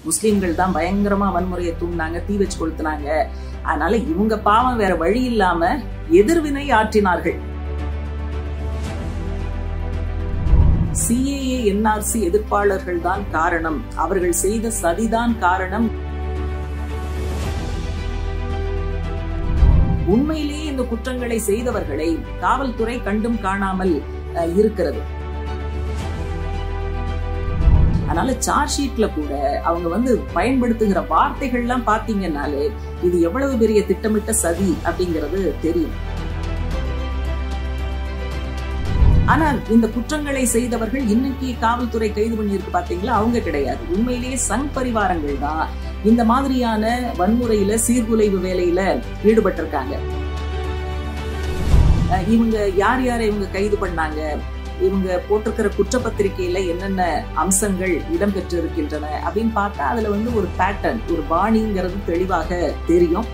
முஸ்லிம்கள் தான் பயங்கரமா வன்முறையை தூண்டினாங்க தீ வச்சு கொளுத்துனாங்க அதனால இவங்க பாவம் வேற வழி இல்லாம எதிர்வினை ஆற்றினார்கள் சிஏஏ என்ஆர்சி எதிர்ப்பாளர்கள் தான் காரணம் அவர்கள் செய்த சதிதான் காரணம் உண்மையிலேயே இந்த குற்றங்களை செய்தவர்களை காவல்துறை கண்டும் காணாமல் அஹ், இருக்கிறது அதனால சார்ஜ் ஷீட்ல கூட அவங்க வந்து பயன்படுத்துகிற வார்த்தைகள்லாம் பாத்தீங்கன்னாலே இது எவ்வளவு பெரிய திட்டமிட்ட சதி அப்படிங்கிறது தெரியும் ஆனா இந்த குற்றங்களை செய்தவர்கள் இன்னைக்கு காவல்துறை கைது பண்ணியிருக்கு பாத்தீங்களா அவங்க கிடையாது உண்மையிலேயே சங் பரிவாரங்கள் தான் இந்த மாதிரியான வன்முறையில சீர்குலைவு வேலையில ஈடுபட்டிருக்காங்க அஹ் இவங்க யார் யாரை இவங்க கைது பண்ணாங்க இவங்க போட்டிருக்கிற குற்றப்பத்திரிகையில என்னென்ன அம்சங்கள் இடம்பெற்று இருக்கின்றன அப்படின்னு பார்த்தா அதுல வந்து ஒரு பேட்டர்ன் ஒரு பாணிங்கிறது தெளிவாக தெரியும்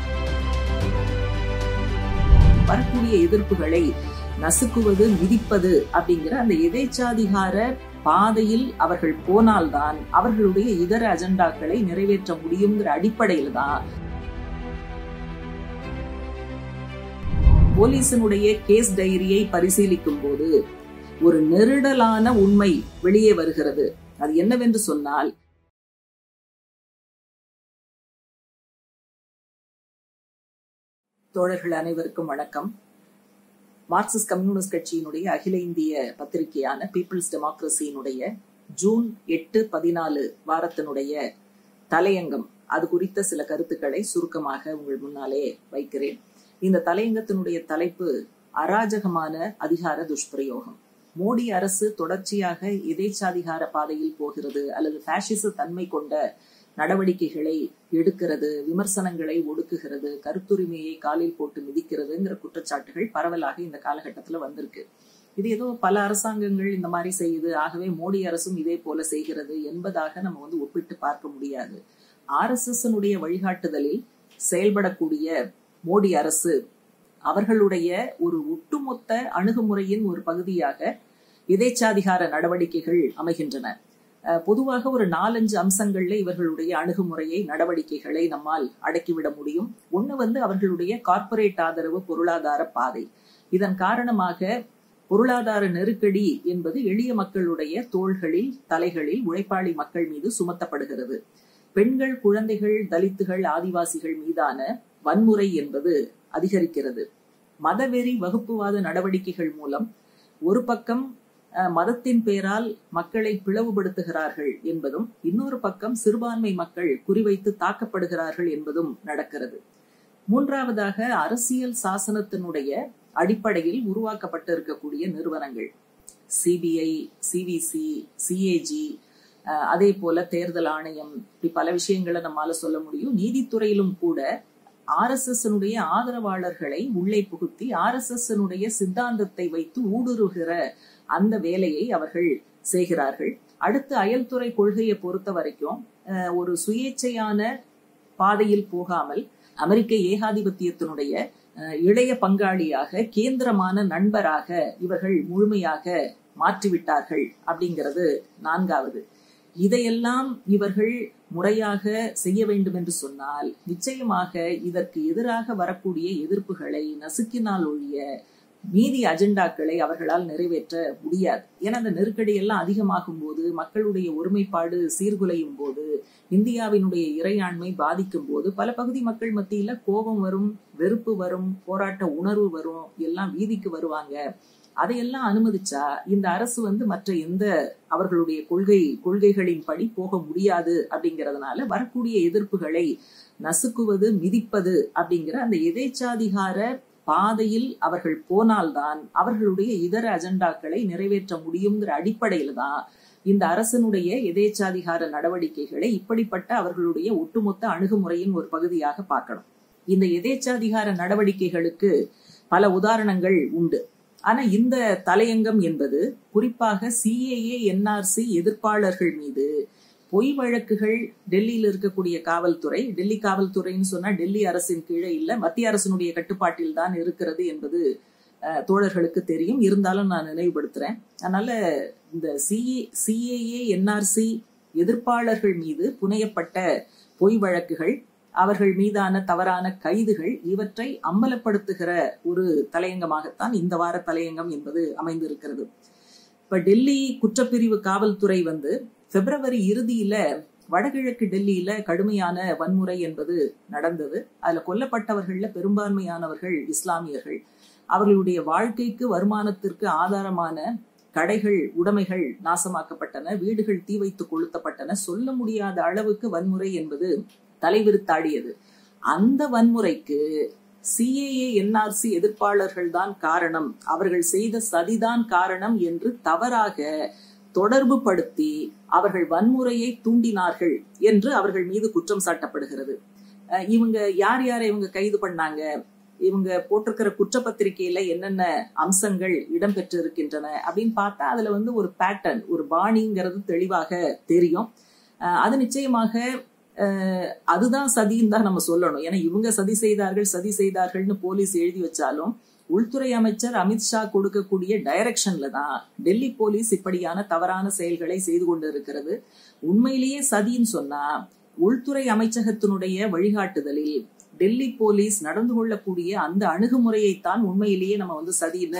வரக்கூடிய எதிர்ப்புகளை நசுக்குவது மிதிப்பது அப்படிங்கிற அந்த எதேச்சாதிகார பாதையில் அவர்கள் போனால்தான் அவர்களுடைய இதர அஜெண்டாக்களை நிறைவேற்ற முடியுங்கிற அடிப்படையில் தான் போலீசினுடைய கேஸ் டைரியை பரிசீலிக்கும் போது ஒரு நெருடலான உண்மை வெளியே வருகிறது அது என்னவென்று சொன்னால் தோழர்கள் அனைவருக்கும் வணக்கம் மார்க்சிஸ்ட் கம்யூனிஸ்ட் கட்சியினுடைய அகில இந்திய பத்திரிகையான பீப்புள்ஸ் டெமோக்ரஸியினுடைய ஜூன் எட்டு பதினாலு வாரத்தினுடைய தலையங்கம் அது குறித்த சில கருத்துக்களை சுருக்கமாக உங்கள் முன்னாலே வைக்கிறேன் இந்த தலையங்கத்தினுடைய தலைப்பு அராஜகமான அதிகார துஷ்பிரயோகம் மோடி அரசு தொடர்ச்சியாக எதேச்சாதிகார பாதையில் போகிறது அல்லது பாசிச தன்மை கொண்ட நடவடிக்கைகளை எடுக்கிறது விமர்சனங்களை ஒடுக்குகிறது கருத்துரிமையை காலில் போட்டு மிதிக்கிறதுங்கிற குற்றச்சாட்டுகள் பரவலாக இந்த காலகட்டத்துல வந்திருக்கு இது ஏதோ பல அரசாங்கங்கள் இந்த மாதிரி செய்யுது ஆகவே மோடி அரசும் இதே போல செய்கிறது என்பதாக நம்ம வந்து ஒப்பிட்டு பார்க்க முடியாது ஆர் எஸ் எஸ் வழிகாட்டுதலில் செயல்படக்கூடிய மோடி அரசு அவர்களுடைய ஒரு ஒட்டுமொத்த அணுகுமுறையின் ஒரு பகுதியாக எதேச்சாதிகார நடவடிக்கைகள் அமைகின்றன அஹ் பொதுவாக ஒரு நாலஞ்சு அம்சங்கள்ல இவர்களுடைய அணுகுமுறையை நடவடிக்கைகளை நம்மால் அடக்கிவிட முடியும் ஒண்ணு வந்து அவர்களுடைய கார்ப்பரேட் ஆதரவு பொருளாதார பாதை இதன் காரணமாக பொருளாதார நெருக்கடி என்பது எளிய மக்களுடைய தோள்களில் தலைகளில் உழைப்பாளி மக்கள் மீது சுமத்தப்படுகிறது பெண்கள் குழந்தைகள் தலித்துகள் ஆதிவாசிகள் மீதான வன்முறை என்பது அதிகரிக்கிறது மதவெறி வகுப்புவாத நடவடிக்கைகள் மூலம் ஒரு பக்கம் அஹ், மதத்தின் பெயரால் மக்களை பிளவுபடுத்துகிறார்கள் என்பதும் இன்னொரு பக்கம் சிறுபான்மை மக்கள் குறிவைத்து தாக்கப்படுகிறார்கள் என்பதும் நடக்கிறது மூன்றாவதாக அரசியல் சாசனத்தினுடைய அடிப்படையில் உருவாக்கப்பட்டு இருக்கக்கூடிய நிறுவனங்கள் சிபிஐ சிவிசி சிஏஜி அதே போல தேர்தல் ஆணையம் இப்படி பல விஷயங்களை நம்மால சொல்ல முடியும் நீதித்துறையிலும் கூட ஆர் எஸ் எஸ் ஆதரவாளர்களை உள்ளே புகுத்தி ஆர் எஸ் எஸ் சித்தாந்தத்தை வைத்து ஊடுருகிற அந்த வேலையை அவர்கள் செய்கிறார்கள் அடுத்து அயல்துறை கொள்கையை பொறுத்த வரைக்கும் அஹ், ஒரு சுயேட்சையான பாதையில் போகாமல் அமெரிக்க ஏகாதிபத்தியத்தினுடைய அஹ், இளைய பங்காளியாக கேந்திரமான நண்பராக இவர்கள் முழுமையாக மாற்றிவிட்டார்கள் அப்படிங்கிறது நான்காவது இதையெல்லாம் இவர்கள் முறையாக செய்ய வேண்டும் என்று சொன்னால் நிச்சயமாக இதற்கு எதிராக வரக்கூடிய எதிர்ப்புகளை நசுக்கினால் ஒழிய மீதி அஜெண்டாக்களை அவர்களால் நிறைவேற்ற முடியாது ஏன்னா அந்த நெருக்கடி எல்லாம் அதிகமாகும் போது மக்களுடைய ஒருமைப்பாடு சீர்குலையும் போது இந்தியாவினுடைய இறையாண்மை பாதிக்கும் போது பல பகுதி மக்கள் மத்தியில கோபம் வரும் வெறுப்பு வரும் போராட்ட உணர்வு வரும் எல்லாம் வீதிக்கு வருவாங்க அதையெல்லாம் அனுமதிச்சா இந்த அரசு வந்து மற்ற எந்த அவர்களுடைய கொள்கை கொள்கைகளின் படி போக முடியாது அப்படிங்கறதுனால வரக்கூடிய எதிர்ப்புகளை நசுக்குவது மிதிப்பது அப்படிங்கிற அந்த எதேச்சாதிகார பாதையில் அவர்கள் போனால்தான் அவர்களுடைய இதர அஜெண்டாக்களை நிறைவேற்ற முடியுங்கிற அடிப்படையில தான் இந்த அரசனுடைய எதேச்சாதிகார நடவடிக்கைகளை இப்படிப்பட்ட அவர்களுடைய ஒட்டுமொத்த அணுகுமுறையின் ஒரு பகுதியாக பார்க்கணும் இந்த எதேச்சாதிகார நடவடிக்கைகளுக்கு பல உதாரணங்கள் உண்டு ஆனா இந்த தலையங்கம் என்பது குறிப்பாக சிஏஏ என்ஆர்சி எதிர்ப்பாளர்கள் மீது பொய் வழக்குகள் டெல்லியில் இருக்கக்கூடிய காவல்துறை டெல்லி காவல்துறைன்னு சொன்னா டெல்லி அரசின் கீழே இல்ல மத்திய அரசினுடைய கட்டுப்பாட்டில் தான் இருக்கிறது என்பது அஹ், தோழர்களுக்கு தெரியும் இருந்தாலும் நான் நினைவுபடுத்துறேன் அதனால இந்த சிஏ சிஏஏ என்ஆர்சி எதிர்ப்பாளர்கள் மீது புனையப்பட்ட பொய் வழக்குகள் அவர்கள் மீதான தவறான கைதுகள் இவற்றை அம்பலப்படுத்துகிற ஒரு தலையங்கமாகத்தான் இந்த வார தலையங்கம் என்பது அமைந்திருக்கிறது இப்ப டெல்லி குற்றப்பிரிவு காவல்துறை வந்து பிப்ரவரி இறுதியில வடகிழக்கு டெல்லியில கடுமையான வன்முறை என்பது நடந்தது அதுல கொல்லப்பட்டவர்கள்ல பெரும்பான்மையானவர்கள் இஸ்லாமியர்கள் அவர்களுடைய வாழ்க்கைக்கு வருமானத்திற்கு ஆதாரமான கடைகள் உடைமைகள் நாசமாக்கப்பட்டன வீடுகள் தீ வைத்து கொளுத்தப்பட்டன சொல்ல முடியாத அளவுக்கு வன்முறை என்பது தலைவிரித்தாடியது அந்த வன்முறைக்கு சிஏஏ என்ஆர்சி எதிர்ப்பாளர்கள் தான் காரணம் அவர்கள் செய்த சதிதான் காரணம் என்று தவறாக தொடர்பு படுத்தி அவர்கள் வன்முறையை தூண்டினார்கள் என்று அவர்கள் மீது குற்றம் சாட்டப்படுகிறது இவங்க யார் யாரை இவங்க கைது பண்ணாங்க இவங்க போட்டிருக்கிற குற்றப்பத்திரிகையில என்னென்ன அம்சங்கள் இடம்பெற்று இருக்கின்றன அப்படின்னு பார்த்தா அதுல வந்து ஒரு பேட்டர்ன் ஒரு பாணிங்கிறது தெளிவாக தெரியும் அது நிச்சயமாக அதுதான் சதின்னு தான் நம்ம சொல்லணும் ஏன்னா இவங்க சதி செய்தார்கள் சதி செய்தார்கள்னு போலீஸ் எழுதி வச்சாலும் உள்துறை அமைச்சர் அமித்ஷா கொடுக்கக்கூடிய டைரக்ஷன்ல தான் டெல்லி போலீஸ் இப்படியான தவறான செயல்களை செய்து கொண்டு இருக்கிறது உண்மையிலேயே சதின்னு சொன்னா உள்துறை அமைச்சகத்தினுடைய வழிகாட்டுதலில் டெல்லி போலீஸ் நடந்து கொள்ளக்கூடிய அந்த அணுகுமுறையைத்தான் உண்மையிலேயே நம்ம வந்து சதின்னு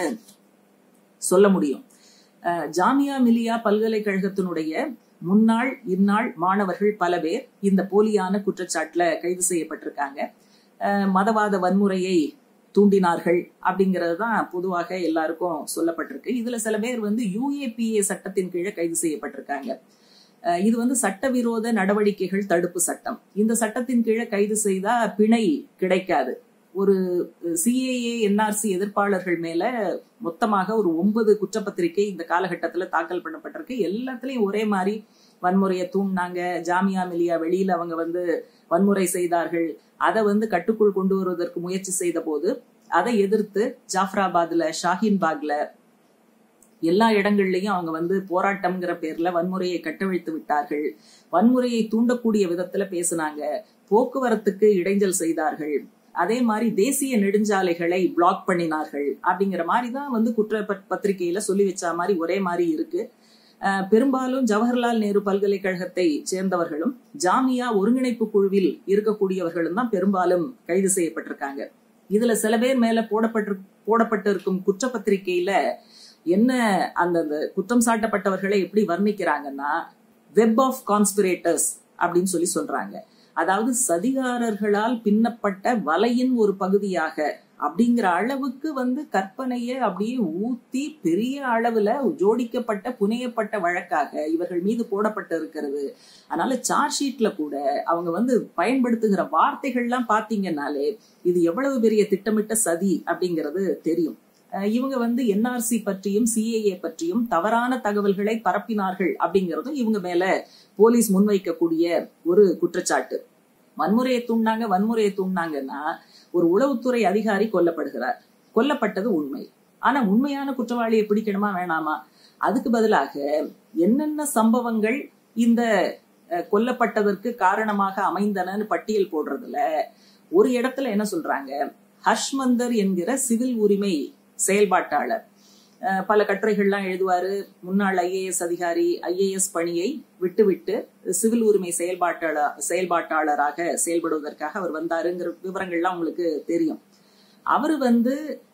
சொல்ல முடியும் ஜாமியா மிலியா பல்கலைக்கழகத்தினுடைய முன்னாள் இந்நாள் மாணவர்கள் பல பேர் இந்த போலியான குற்றச்சாட்டுல கைது செய்யப்பட்டிருக்காங்க மதவாத வன்முறையை தூண்டினார்கள் அப்படிங்கிறது தான் பொதுவாக எல்லாருக்கும் சொல்லப்பட்டிருக்கு இதுல சில பேர் வந்து யூஏபிஏ சட்டத்தின் கீழே கைது செய்யப்பட்டிருக்காங்க இது வந்து சட்டவிரோத நடவடிக்கைகள் தடுப்பு சட்டம் இந்த சட்டத்தின் கீழே கைது செய்தா பிணை கிடைக்காது ஒரு சிஏஏ என்ஆர்சி எதிர்ப்பாளர்கள் மேல மொத்தமாக ஒரு ஒன்பது குற்றப்பத்திரிகை இந்த காலகட்டத்துல தாக்கல் பண்ணப்பட்டிருக்கு எல்லாத்துலயும் ஒரே மாதிரி வன்முறையை தூண்டினாங்க ஜாமியா மிலியா வெளியில அவங்க வந்து வன்முறை செய்தார்கள் அதை வந்து கட்டுக்குள் கொண்டு வருவதற்கு முயற்சி செய்த போது அதை எதிர்த்து ஜாஃபராபாத்ல ஷாஹின் பாக்ல எல்லா இடங்கள்லயும் அவங்க வந்து போராட்டம்ங்கிற பேர்ல வன்முறையை கட்டவிழ்த்து விட்டார்கள் வன்முறையை தூண்டக்கூடிய விதத்துல பேசினாங்க போக்குவரத்துக்கு இடைஞ்சல் செய்தார்கள் அதே மாதிரி தேசிய நெடுஞ்சாலைகளை பிளாக் பண்ணினார்கள் அப்படிங்கிற மாதிரி தான் வந்து குற்ற பத்திரிகையில சொல்லி வச்ச மாதிரி ஒரே மாதிரி இருக்கு பெரும்பாலும் ஜவஹர்லால் நேரு பல்கலைக்கழகத்தை சேர்ந்தவர்களும் ஜாமியா ஒருங்கிணைப்பு குழுவில் இருக்கக்கூடியவர்களும் தான் பெரும்பாலும் கைது செய்யப்பட்டிருக்காங்க இதுல சில பேர் மேல போடப்பட்டு போடப்பட்டிருக்கும் குற்றப்பத்திரிகையில என்ன அந்த குற்றம் சாட்டப்பட்டவர்களை எப்படி வர்ணிக்கிறாங்கன்னா வெப் ஆஃப் கான்ஸ்பிரேட்டர்ஸ் அப்படின்னு சொல்லி சொல்றாங்க அதாவது சதிகாரர்களால் பின்னப்பட்ட வலையின் ஒரு பகுதியாக அப்படிங்கிற அளவுக்கு வந்து கற்பனையை அப்படியே ஊத்தி பெரிய அளவுல ஜோடிக்கப்பட்ட புனையப்பட்ட வழக்காக இவர்கள் மீது போடப்பட்டு இருக்கிறது அதனால சார்ஜ் ஷீட்ல கூட அவங்க வந்து பயன்படுத்துகிற வார்த்தைகள்லாம் பாத்தீங்கன்னாலே இது எவ்வளவு பெரிய திட்டமிட்ட சதி அப்படிங்கிறது தெரியும் இவங்க வந்து என்ஆர்சி பற்றியும் சிஏஏ பற்றியும் தவறான தகவல்களை பரப்பினார்கள் அப்படிங்கறதும் இவங்க மேல போலீஸ் முன்வைக்கக்கூடிய ஒரு குற்றச்சாட்டு வன்முறையை தூண்டாங்க வன்முறையை தூண்டாங்கன்னா ஒரு உளவுத்துறை அதிகாரி கொல்லப்படுகிறார் கொல்லப்பட்டது உண்மை ஆனா உண்மையான குற்றவாளியை பிடிக்கணுமா வேணாமா அதுக்கு பதிலாக என்னென்ன சம்பவங்கள் இந்த கொல்லப்பட்டதற்கு காரணமாக அமைந்தனன்னு பட்டியல் போடுறதுல ஒரு இடத்துல என்ன சொல்றாங்க ஹர்ஷ்மந்தர் என்கிற சிவில் உரிமை செயல்பாட்டாளர் பல கட்டுரைகள்லாம் எழுதுவாரு முன்னாள் ஐஏஎஸ் அதிகாரி ஐஏஎஸ் பணியை விட்டுவிட்டு சிவில் உரிமை செயல்பாட்டாளர் செயல்பாட்டாளராக செயல்படுவதற்காக அவர் வந்தாருங்கிற விவரங்கள்லாம் உங்களுக்கு தெரியும் அவர் வந்து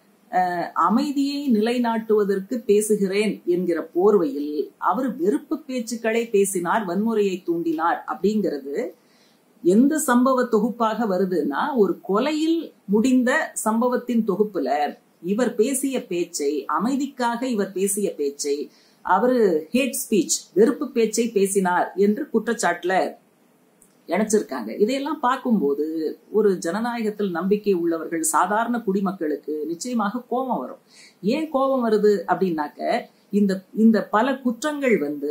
அமைதியை நிலைநாட்டுவதற்கு பேசுகிறேன் என்கிற போர்வையில் அவர் வெறுப்பு பேச்சுக்களை பேசினார் வன்முறையை தூண்டினார் அப்படிங்கிறது எந்த சம்பவ தொகுப்பாக வருதுன்னா ஒரு கொலையில் முடிந்த சம்பவத்தின் தொகுப்புல இவர் பேசிய பேச்சை அமைதிக்காக இவர் பேசிய பேச்சை அவரு ஹேட் ஸ்பீச் வெறுப்பு பேச்சை பேசினார் என்று குற்றச்சாட்டுல இணைச்சிருக்காங்க இதையெல்லாம் பார்க்கும்போது ஒரு ஜனநாயகத்தில் நம்பிக்கை உள்ளவர்கள் சாதாரண குடிமக்களுக்கு நிச்சயமாக கோபம் வரும் ஏன் கோபம் வருது அப்படின்னாக்க இந்த இந்த பல குற்றங்கள் வந்து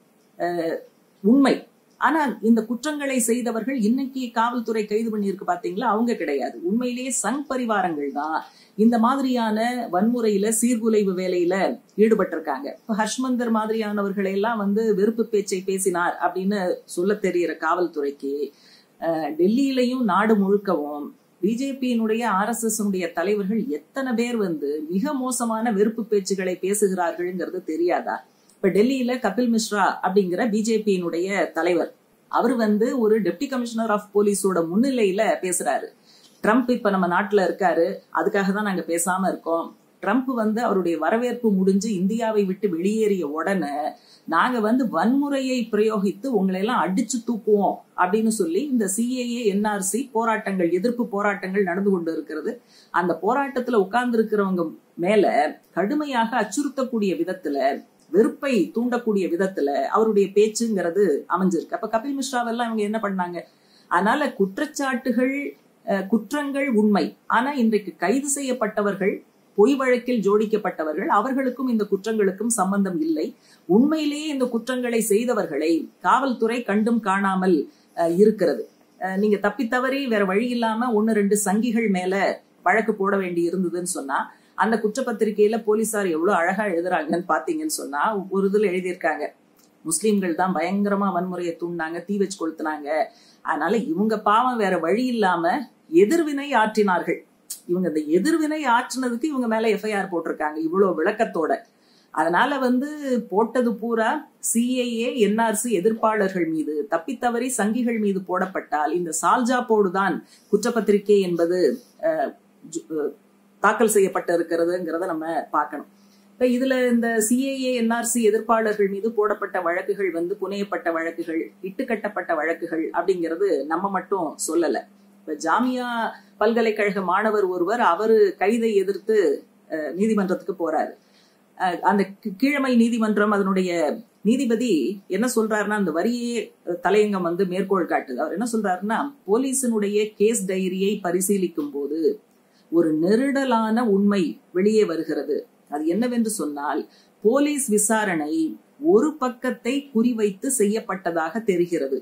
உண்மை ஆனா இந்த குற்றங்களை செய்தவர்கள் இன்னைக்கு காவல்துறை கைது பண்ணியிருக்கு பாத்தீங்களா அவங்க கிடையாது உண்மையிலேயே சங் பரிவாரங்கள் தான் இந்த மாதிரியான வன்முறையில சீர்குலைவு வேலையில ஈடுபட்டிருக்காங்க இப்ப ஹர்ஷ்மந்தர் மாதிரியானவர்களை எல்லாம் வந்து வெறுப்பு பேச்சை பேசினார் அப்படின்னு சொல்ல தெரிகிற காவல்துறைக்கு டெல்லியிலையும் நாடு முழுக்கவும் பிஜேபியினுடைய ஆர் எஸ் எஸ் தலைவர்கள் எத்தனை பேர் வந்து மிக மோசமான வெறுப்பு பேச்சுகளை பேசுகிறார்கள்ங்கிறது தெரியாதா இப்ப டெல்லியில கபில் மிஸ்ரா அப்படிங்கிற பிஜேபியினுடைய தலைவர் அவர் வந்து ஒரு டெப்டி கமிஷனர் ஆஃப் போலீஸோட முன்னிலையில பேசுறாரு ட்ரம்ப் இப்ப நம்ம நாட்டுல இருக்காரு அதுக்காக தான் நாங்க பேசாம இருக்கோம் ட்ரம்ப் வந்து அவருடைய வரவேற்பு முடிஞ்சு இந்தியாவை விட்டு வெளியேறிய உடனே நாங்க வந்து வன்முறையை பிரயோகித்து உங்களை எல்லாம் அடிச்சு தூக்குவோம் அப்படின்னு சொல்லி இந்த சிஏஏ என்ஆர்சி போராட்டங்கள் எதிர்ப்பு போராட்டங்கள் நடந்து கொண்டு இருக்கிறது அந்த போராட்டத்துல உட்கார்ந்து இருக்கிறவங்க மேல கடுமையாக அச்சுறுத்தக்கூடிய விதத்துல வெறுப்பை தூண்டக்கூடிய விதத்துல அவருடைய பேச்சுங்கிறது அமைஞ்சிருக்கு அப்ப கபில் மிஸ்ராவெல்லாம் இவங்க என்ன பண்ணாங்க அதனால குற்றச்சாட்டுகள் குற்றங்கள் உண்மை ஆனா இன்றைக்கு கைது செய்யப்பட்டவர்கள் பொய் வழக்கில் ஜோடிக்கப்பட்டவர்கள் அவர்களுக்கும் இந்த குற்றங்களுக்கும் சம்பந்தம் இல்லை உண்மையிலேயே இந்த குற்றங்களை செய்தவர்களை காவல்துறை கண்டும் காணாமல் இருக்கிறது நீங்க தப்பி தவறி வேற வழி இல்லாம ஒன்னு ரெண்டு சங்கிகள் மேல வழக்கு போட வேண்டி இருந்ததுன்னு சொன்னா அந்த குற்றப்பத்திரிகையில போலீசார் எவ்வளவு அழகா எழுதுறாங்கன்னு பாத்தீங்கன்னு சொன்னா ஒரு இதுல எழுதியிருக்காங்க முஸ்லீம்கள் தான் பயங்கரமா வன்முறையை தூண்டினாங்க தீ வச்சு கொளுத்துனாங்க அதனால இவங்க பாவம் வேற வழி இல்லாம எதிர்வினை ஆற்றினார்கள் இவங்க இந்த எதிர்வினை ஆற்றினதுக்கு இவங்க மேல எஃப்ஐஆர் போட்டிருக்காங்க இவ்வளவு விளக்கத்தோட அதனால வந்து போட்டது பூரா சிஏஏ என்ஆர்சி எதிர்ப்பாளர்கள் மீது தப்பித்தவறி சங்கிகள் மீது போடப்பட்டால் இந்த சால்ஜா போடுதான் குற்றப்பத்திரிகை என்பது தாக்கல் செய்யப்பட்டு இருக்கிறதுங்கிறத நம்ம பார்க்கணும் இப்ப இதுல இந்த சிஏஏ என்ஆர்சி எதிர்ப்பாளர்கள் மீது போடப்பட்ட வழக்குகள் வந்து புனையப்பட்ட வழக்குகள் இட்டுக்கட்டப்பட்ட வழக்குகள் அப்படிங்கிறது நம்ம மட்டும் சொல்லல இப்ப ஜாமியா பல்கலைக்கழக மாணவர் ஒருவர் அவரு கைதை எதிர்த்து நீதிமன்றத்துக்கு போறாரு அந்த கீழமை நீதிமன்றம் அதனுடைய நீதிபதி என்ன சொல்றாருன்னா அந்த வரியே தலையங்கம் வந்து மேற்கோள் காட்டுது அவர் என்ன சொல்றாருன்னா போலீஸினுடைய கேஸ் டைரியை பரிசீலிக்கும் போது ஒரு நெருடலான உண்மை வெளியே வருகிறது அது என்னவென்று சொன்னால் போலீஸ் விசாரணை ஒரு பக்கத்தை குறிவைத்து செய்யப்பட்டதாக தெரிகிறது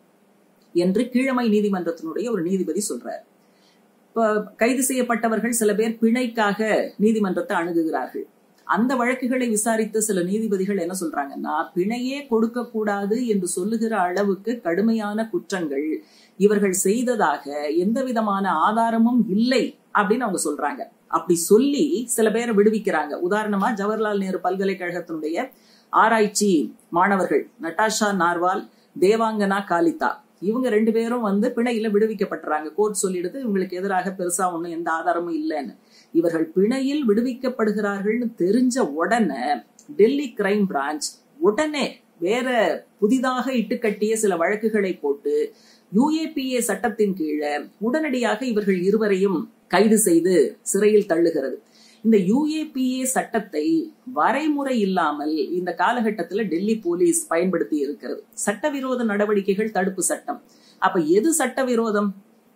என்று கீழமை நீதிமன்றத்தினுடைய ஒரு நீதிபதி சொல்றார் இப்ப கைது செய்யப்பட்டவர்கள் சில பேர் பிணைக்காக நீதிமன்றத்தை அணுகுகிறார்கள் அந்த வழக்குகளை விசாரித்த சில நீதிபதிகள் என்ன சொல்றாங்கன்னா பிணையே கொடுக்க கூடாது என்று சொல்லுகிற அளவுக்கு கடுமையான குற்றங்கள் இவர்கள் செய்ததாக எந்த விதமான ஆதாரமும் இல்லை அப்படின்னு அவங்க சொல்றாங்க அப்படி சொல்லி சில பேரை விடுவிக்கிறாங்க உதாரணமா ஜவஹர்லால் நேரு பல்கலைக்கழகத்தினுடைய ஆராய்ச்சி மாணவர்கள் நட்டாஷா நார்வால் தேவாங்கனா காலிதா இவங்க ரெண்டு பேரும் வந்து பிணையில விடுவிக்கப்பட்டுறாங்க கோர்ட் சொல்லிடுது இவங்களுக்கு எதிராக பெருசா ஒண்ணும் எந்த ஆதாரமும் இல்லைன்னு இவர்கள் பிணையில் விடுவிக்கப்படுகிறார்கள்னு தெரிஞ்ச உடனே டெல்லி கிரைம் பிரான்ச் உடனே வேற புதிதாக இட்டுக்கட்டிய சில வழக்குகளை போட்டு யுஏபிஏ சட்டத்தின் கீழே உடனடியாக இவர்கள் இருவரையும் கைது செய்து சிறையில் தள்ளுகிறது இந்த யுஏபிஏ சட்டத்தை வரைமுறை இல்லாமல் இந்த காலகட்டத்தில் டெல்லி போலீஸ் பயன்படுத்தி இருக்கிறது சட்டவிரோத நடவடிக்கைகள் தடுப்பு சட்டம் அப்ப எது சட்டவிரோதம்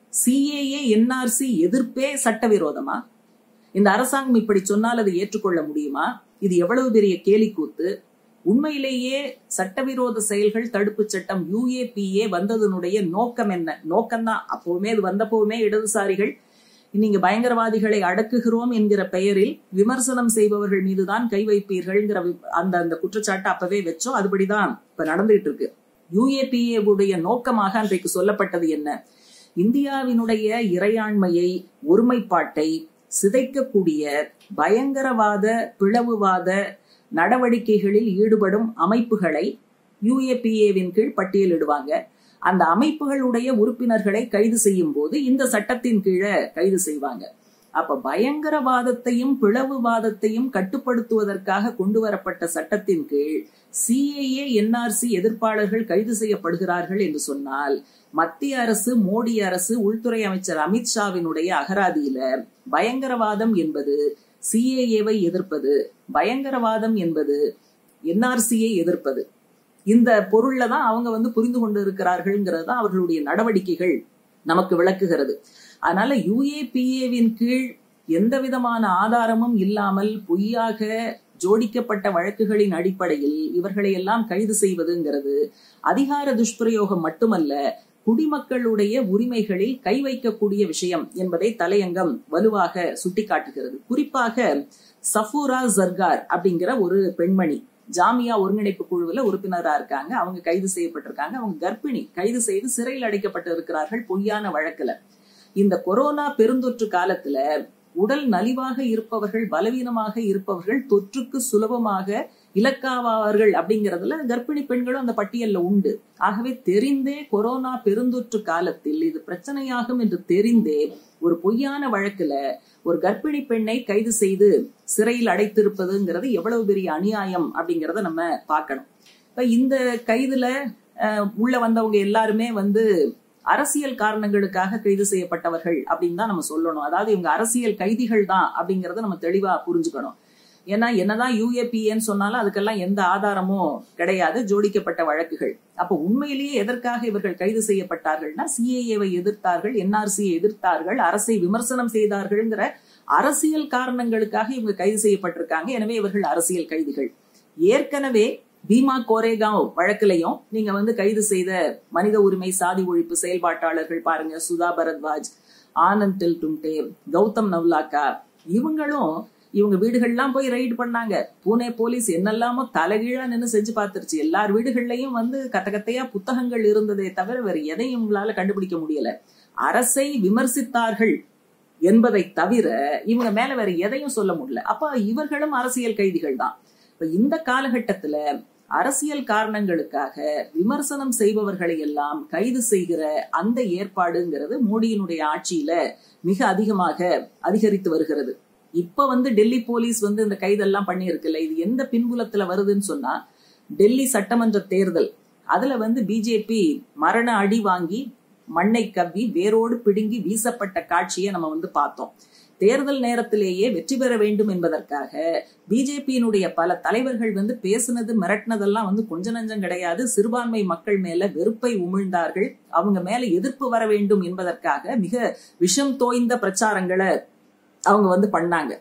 சிஏஏ என்ஆர்சி எதிர்ப்பே சட்டவிரோதமா இந்த அரசாங்கம் இப்படி சொன்னால் அதை ஏற்றுக்கொள்ள முடியுமா இது எவ்வளவு பெரிய கேலிக்கூத்து உண்மையிலேயே சட்டவிரோத செயல்கள் தடுப்பு சட்டம் யுஏபிஏ வந்ததனுடைய நோக்கம் என்ன நோக்கம்தான் அப்பவுமே அது வந்தப்பவுமே இடதுசாரிகள் நீங்க பயங்கரவாதிகளை அடக்குகிறோம் என்கிற பெயரில் விமர்சனம் செய்பவர்கள் மீதுதான் கை வைப்பீர்கள்ங்கிற அந்த அந்த குற்றச்சாட்டு அப்பவே வச்சோம் அதுபடிதான் இப்ப நடந்துகிட்டு இருக்கு யுஏபிஏ உடைய நோக்கமாக அன்றைக்கு சொல்லப்பட்டது என்ன இந்தியாவினுடைய இறையாண்மையை ஒருமைப்பாட்டை சிதைக்கக்கூடிய பயங்கரவாத பிளவுவாத நடவடிக்கைகளில் ஈடுபடும் அமைப்புகளை யுஏபிஏவின் கீழ் பட்டியலிடுவாங்க அந்த அமைப்புகளுடைய உறுப்பினர்களை கைது செய்யும் போது இந்த சட்டத்தின் கீழே கைது செய்வாங்க அப்ப பயங்கரவாதத்தையும் பிளவுவாதத்தையும் கட்டுப்படுத்துவதற்காக கொண்டு வரப்பட்ட சட்டத்தின் கீழ் சிஏஏ என்ஆர்சி எதிர்ப்பாளர்கள் கைது செய்யப்படுகிறார்கள் என்று சொன்னால் மத்திய அரசு மோடி அரசு உள்துறை அமைச்சர் அமித்ஷாவினுடைய அகராதியில பயங்கரவாதம் என்பது சிஏஏவை எதிர்ப்பது பயங்கரவாதம் என்பது என்ஆர்சியை எதிர்ப்பது இந்த பொருள்ல தான் அவங்க வந்து புரிந்து கொண்டு இருக்கிறார்கள்ங்கிறது தான் அவர்களுடைய நடவடிக்கைகள் நமக்கு விளக்குகிறது அதனால யுஏபிஏவின் கீழ் எந்த விதமான ஆதாரமும் இல்லாமல் பொய்யாக ஜோடிக்கப்பட்ட வழக்குகளின் அடிப்படையில் இவர்களை எல்லாம் கைது செய்வதுங்கிறது அதிகார துஷ்பிரயோகம் மட்டுமல்ல குடிமக்களுடைய உரிமைகளில் கை வைக்கக்கூடிய விஷயம் என்பதை தலையங்கம் வலுவாக சுட்டிக்காட்டுகிறது குறிப்பாக சஃபூரா ஜர்கார் அப்படிங்கிற ஒரு பெண்மணி ஜாமியா ஒருங்கிணைப்பு குழுவில் உறுப்பினரா இருக்காங்க அவங்க கைது செய்யப்பட்டிருக்காங்க அவங்க கர்ப்பிணி கைது செய்து சிறையில் அடைக்கப்பட்டு இருக்கிறார்கள் பொய்யான வழக்குல இந்த கொரோனா பெருந்தொற்று காலத்துல உடல் நலிவாக இருப்பவர்கள் பலவீனமாக இருப்பவர்கள் தொற்றுக்கு சுலபமாக இலக்காவார்கள் அப்படிங்கறதுல கர்ப்பிணி பெண்களும் அந்த பட்டியல்ல உண்டு ஆகவே தெரிந்தே கொரோனா பெருந்தொற்று காலத்தில் இது பிரச்சனையாகும் என்று தெரிந்தே ஒரு பொய்யான வழக்குல ஒரு கர்ப்பிணி பெண்ணை கைது செய்து சிறையில் அடைத்திருப்பதுங்கிறது எவ்வளவு பெரிய அநியாயம் அப்படிங்கறத நம்ம பார்க்கணும் இப்ப இந்த கைதுல உள்ள வந்தவங்க எல்லாருமே வந்து அரசியல் காரணங்களுக்காக கைது செய்யப்பட்டவர்கள் அப்படின்னு தான் நம்ம சொல்லணும் அதாவது இவங்க அரசியல் கைதிகள் தான் அப்படிங்கறத நம்ம தெளிவா புரிஞ்சுக்கணும் ஏன்னா என்னதான் யூஏபிஏன்னு சொன்னாலும் அதுக்கெல்லாம் எந்த ஆதாரமும் கிடையாது ஜோடிக்கப்பட்ட வழக்குகள் அப்ப உண்மையிலேயே எதற்காக இவர்கள் கைது செய்யப்பட்டார்கள்னா சிஏஏவை எதிர்த்தார்கள் என்ஆர்சியை எதிர்த்தார்கள் அரசை விமர்சனம் செய்தார்கள்ங்கிற அரசியல் காரணங்களுக்காக இவங்க கைது செய்யப்பட்டிருக்காங்க எனவே இவர்கள் அரசியல் கைதிகள் ஏற்கனவே பீமா கோரேகாவ் வழக்கிலையும் நீங்க வந்து கைது செய்த மனித உரிமை சாதி ஒழிப்பு செயல்பாட்டாளர்கள் பாருங்க சுதா பரத்வாஜ் ஆனந்த் டெல் டும்டே கௌதம் நவ்லாக்கா இவங்களும் இவங்க வீடுகள்லாம் போய் ரைடு பண்ணாங்க பூனே போலீஸ் என்னெல்லாமோ தலைகீழா நின்று செஞ்சு பார்த்துருச்சு எல்லார் வீடுகள்லயும் வந்து கத்த கத்தையா புத்தகங்கள் இருந்ததே தவிர வேற எதையும் உங்களால கண்டுபிடிக்க முடியல அரசை விமர்சித்தார்கள் என்பதை தவிர இவங்க மேல வேற எதையும் சொல்ல முடியல அப்ப இவர்களும் அரசியல் கைதிகள் தான் இப்ப இந்த காலகட்டத்துல அரசியல் காரணங்களுக்காக விமர்சனம் செய்பவர்களை எல்லாம் கைது செய்கிற அந்த ஏற்பாடுங்கிறது மோடியினுடைய ஆட்சியில மிக அதிகமாக அதிகரித்து வருகிறது இப்ப வந்து டெல்லி போலீஸ் வந்து இந்த கைதெல்லாம் பண்ணியிருக்குல்ல இது எந்த பின்புலத்துல வருதுன்னு சொன்னா டெல்லி சட்டமன்ற தேர்தல் அதுல வந்து பிஜேபி மரண அடி வாங்கி மண்ணை கவ்வி வேரோடு பிடுங்கி வீசப்பட்ட காட்சியை நம்ம வந்து பார்த்தோம் தேர்தல் நேரத்திலேயே வெற்றி பெற வேண்டும் என்பதற்காக பிஜேபியினுடைய பல தலைவர்கள் வந்து பேசுனது மிரட்டினதெல்லாம் வந்து கொஞ்ச நஞ்சம் கிடையாது சிறுபான்மை மக்கள் மேல வெறுப்பை உமிழ்ந்தார்கள் அவங்க மேல எதிர்ப்பு வர வேண்டும் என்பதற்காக மிக விஷம் தோய்ந்த பிரச்சாரங்களை அவங்க வந்து பண்ணாங்க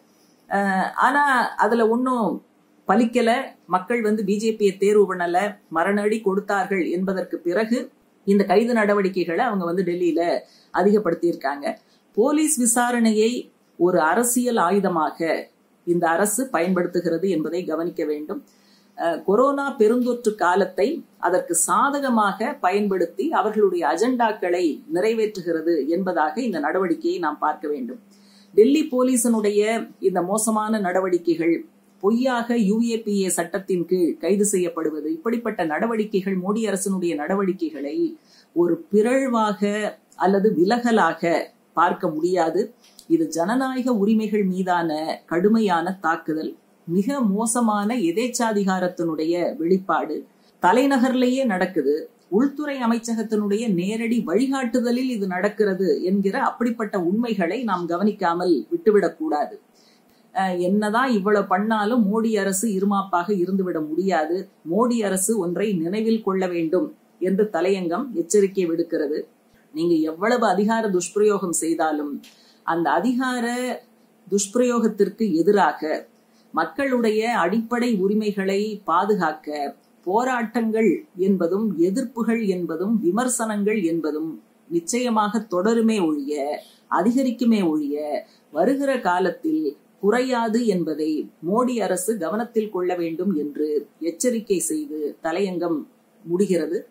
ஆனா அதுல ஒன்னும் பலிக்கல மக்கள் வந்து பிஜேபியை தேர்வு பண்ணல மரணடி கொடுத்தார்கள் என்பதற்கு பிறகு இந்த கைது நடவடிக்கைகளை அவங்க வந்து டெல்லியில அதிகப்படுத்தியிருக்காங்க போலீஸ் விசாரணையை ஒரு அரசியல் ஆயுதமாக இந்த அரசு பயன்படுத்துகிறது என்பதை கவனிக்க வேண்டும் கொரோனா பெருந்தொற்று காலத்தை அதற்கு சாதகமாக பயன்படுத்தி அவர்களுடைய அஜெண்டாக்களை நிறைவேற்றுகிறது என்பதாக இந்த நடவடிக்கையை நாம் பார்க்க வேண்டும் டெல்லி போலீசனுடைய இந்த மோசமான நடவடிக்கைகள் பொய்யாக யுஏபிஏ சட்டத்தின் கீழ் கைது செய்யப்படுவது இப்படிப்பட்ட நடவடிக்கைகள் மோடி அரசனுடைய நடவடிக்கைகளை ஒரு பிறழ்வாக அல்லது விலகலாக பார்க்க முடியாது இது ஜனநாயக உரிமைகள் மீதான கடுமையான தாக்குதல் மிக மோசமான எதேச்சாதிகாரத்தினுடைய வெளிப்பாடு தலைநகர்லேயே நடக்குது உள்துறை அமைச்சகத்தினுடைய நேரடி வழிகாட்டுதலில் இது நடக்கிறது என்கிற அப்படிப்பட்ட உண்மைகளை நாம் கவனிக்காமல் விட்டுவிடக் கூடாது என்னதான் இவ்வளவு பண்ணாலும் மோடி அரசு இருமாப்பாக இருந்துவிட முடியாது மோடி அரசு ஒன்றை நினைவில் கொள்ள வேண்டும் என்று தலையங்கம் எச்சரிக்கை விடுக்கிறது நீங்க எவ்வளவு அதிகார துஷ்பிரயோகம் செய்தாலும் அந்த அதிகார துஷ்பிரயோகத்திற்கு எதிராக மக்களுடைய அடிப்படை உரிமைகளை பாதுகாக்க போராட்டங்கள் என்பதும் எதிர்ப்புகள் என்பதும் விமர்சனங்கள் என்பதும் நிச்சயமாக தொடருமே ஒழிய அதிகரிக்குமே ஒழிய வருகிற காலத்தில் குறையாது என்பதை மோடி அரசு கவனத்தில் கொள்ள வேண்டும் என்று எச்சரிக்கை செய்து தலையங்கம் முடிகிறது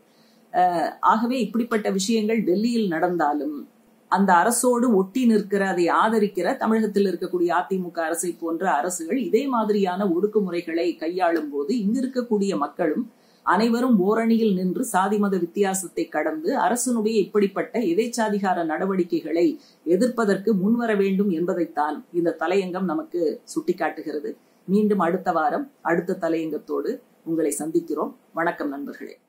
ஆகவே இப்படிப்பட்ட விஷயங்கள் டெல்லியில் நடந்தாலும் அந்த அரசோடு ஒட்டி நிற்கிற அதை ஆதரிக்கிற தமிழகத்தில் இருக்கக்கூடிய அதிமுக அரசை போன்ற அரசுகள் இதே மாதிரியான ஒடுக்குமுறைகளை கையாளும் போது இங்கு இருக்கக்கூடிய மக்களும் அனைவரும் ஓரணியில் நின்று சாதி மத வித்தியாசத்தை கடந்து அரசனுடைய இப்படிப்பட்ட எதேச்சாதிகார நடவடிக்கைகளை எதிர்ப்பதற்கு முன்வர வேண்டும் என்பதைத்தான் இந்த தலையங்கம் நமக்கு சுட்டிக்காட்டுகிறது மீண்டும் அடுத்த வாரம் அடுத்த தலையங்கத்தோடு உங்களை சந்திக்கிறோம் வணக்கம் நண்பர்களே